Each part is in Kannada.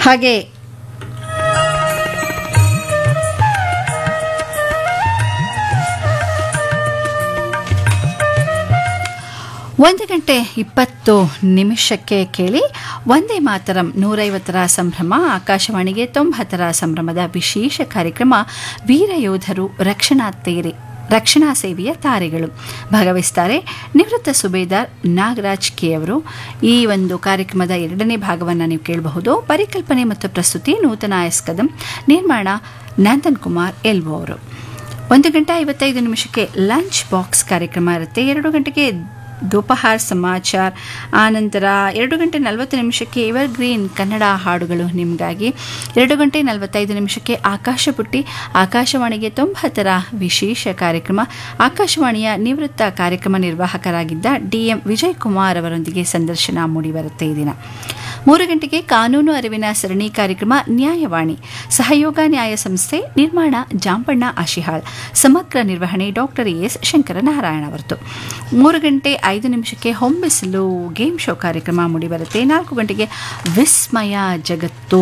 ಹಾಗೆ ಒಂದು ಗಂಟೆ ಇಪ್ಪತ್ತು ನಿಮಿಷಕ್ಕೆ ಕೇಳಿ ಒಂದೇ ಮಾತರಂ ನೂರೈವತ್ತರ ಸಂಭ್ರಮ ಆಕಾಶವಾಣಿಗೆ ತೊಂಬತ್ತರ ಸಂಭ್ರಮದ ವಿಶೇಷ ಕಾರ್ಯಕ್ರಮ ವೀರಯೋಧರು ರಕ್ಷಣಾ ತೇರೆ ರಕ್ಷಣಾ ಸೇವೆಯ ತಾರೆಗಳು ಭಾಗವಹಿಸ್ತಾರೆ ನಿವೃತ್ತ ಸುಬೇದಾರ್ ನಾಗರಾಜ್ ಕೆ ಅವರು ಈ ಒಂದು ಕಾರ್ಯಕ್ರಮದ ಎರಡನೇ ಭಾಗವನ್ನು ನೀವು ಕೇಳಬಹುದು ಪರಿಕಲ್ಪನೆ ಮತ್ತು ಪ್ರಸ್ತುತಿ ನೂತನ ಎಸ್ ಕದಂ ನಿರ್ಮಾಣ ನಂದನ್ ಕುಮಾರ್ ಎಲ್ಬೋ ಅವರು ಒಂದು ಗಂಟೆ ಐವತ್ತೈದು ನಿಮಿಷಕ್ಕೆ ಲಂಚ್ ಬಾಕ್ಸ್ ಕಾರ್ಯಕ್ರಮ ಇರುತ್ತೆ ಎರಡು ಗಂಟೆಗೆ ದೋಪಹಾರ್ ಸಮಾಚಾರ್ ಆನಂತರ ಎರಡು ಗಂಟೆ ನಲವತ್ತು ನಿಮಿಷಕ್ಕೆ ಎವರ್ ಗ್ರೀನ್ ಕನ್ನಡ ಹಾಡುಗಳು ನಿಮಗಾಗಿ ಎರಡು ಗಂಟೆ ನಲವತ್ತೈದು ನಿಮಿಷಕ್ಕೆ ಆಕಾಶ ಪುಟ್ಟಿ ಆಕಾಶವಾಣಿಗೆ ತೊಂಬತ್ತರ ವಿಶೇಷ ಕಾರ್ಯಕ್ರಮ ಆಕಾಶವಾಣಿಯ ನಿವೃತ್ತ ಕಾರ್ಯಕ್ರಮ ನಿರ್ವಾಹಕರಾಗಿದ್ದ ಡಿ ಎಂ ವಿಜಯ್ ಕುಮಾರ್ ಅವರೊಂದಿಗೆ ಸಂದರ್ಶನ ಮೂಡಿಬರುತ್ತೆ ಈ ದಿನ ಮೂರು ಗಂಟೆಗೆ ಕಾನೂನು ಅರಿವಿನ ಸರಣಿ ಕಾರ್ಯಕ್ರಮ ನ್ಯಾಯವಾಣಿ ಸಹಯೋಗ ನ್ಯಾಯ ಸಂಸ್ಥೆ ನಿರ್ಮಾಣ ಜಾಂಬಣ್ಣ ಆಶಿಹಾಳ್ ಸಮಗ್ರ ನಿರ್ವಹಣೆ ಡಾಕ್ಟರ್ ಎಸ್ ಶಂಕರನಾರಾಯಣ ಅವರದು ಮೂರು ಗಂಟೆ ಐದು ನಿಮಿಷಕ್ಕೆ ಹೊಂಬಿಸಲು ಗೇಮ್ ಶೋ ಕಾರ್ಯಕ್ರಮ ಮೂಡಿಬರುತ್ತೆ ನಾಲ್ಕು ಗಂಟೆಗೆ ವಿಸ್ಮಯ ಜಗತ್ತು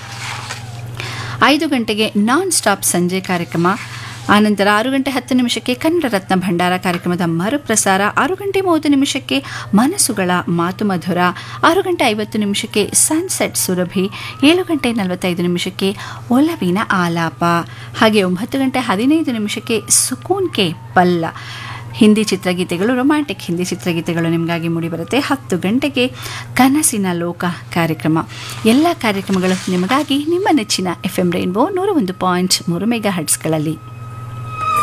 ಐದು ಗಂಟೆಗೆ ನಾನ್ ಸ್ಟಾಪ್ ಸಂಜೆ ಕಾರ್ಯಕ್ರಮ ಆನಂತರ ಆರು ಗಂಟೆ ಹತ್ತು ನಿಮಿಷಕ್ಕೆ ಕನ್ನಡ ರತ್ನ ಭಂಡಾರ ಕಾರ್ಯಕ್ರಮದ ಮರುಪ್ರಸಾರ ಆರು ಗಂಟೆ ಮೂವತ್ತು ನಿಮಿಷಕ್ಕೆ ಮನಸ್ಸುಗಳ ಮಾತು ಮಧುರ ಆರು ಗಂಟೆ ಐವತ್ತು ನಿಮಿಷಕ್ಕೆ ಸನ್ಸೆಟ್ ಸುರಭಿ ಏಳು ಗಂಟೆ ನಲವತ್ತೈದು ನಿಮಿಷಕ್ಕೆ ಒಲವಿನ ಆಲಾಪ ಹಾಗೆ ಒಂಬತ್ತು ಗಂಟೆ ಹದಿನೈದು ನಿಮಿಷಕ್ಕೆ ಸುಕೂನ್ ಕೆ ಪಲ್ಲ ಹಿಂದಿ ಚಿತ್ರಗೀತೆಗಳು ರೊಮ್ಯಾಂಟಿಕ್ ಹಿಂದಿ ಚಿತ್ರಗೀತೆಗಳು ನಿಮಗಾಗಿ ಮೂಡಿಬರುತ್ತೆ ಹತ್ತು ಗಂಟೆಗೆ ಕನಸಿನ ಲೋಕ ಕಾರ್ಯಕ್ರಮ ಎಲ್ಲ ಕಾರ್ಯಕ್ರಮಗಳು ನಿಮಗಾಗಿ ನಿಮ್ಮ ನೆಚ್ಚಿನ ಎಫ್ ಎಂ ರೈನ್ಬೋ ನೂರ ಒಂದು ಪಾಯಿಂಟ್ ಮೂರು ಮೆಗಾ ಹರ್ಟ್ಸ್ಗಳಲ್ಲಿ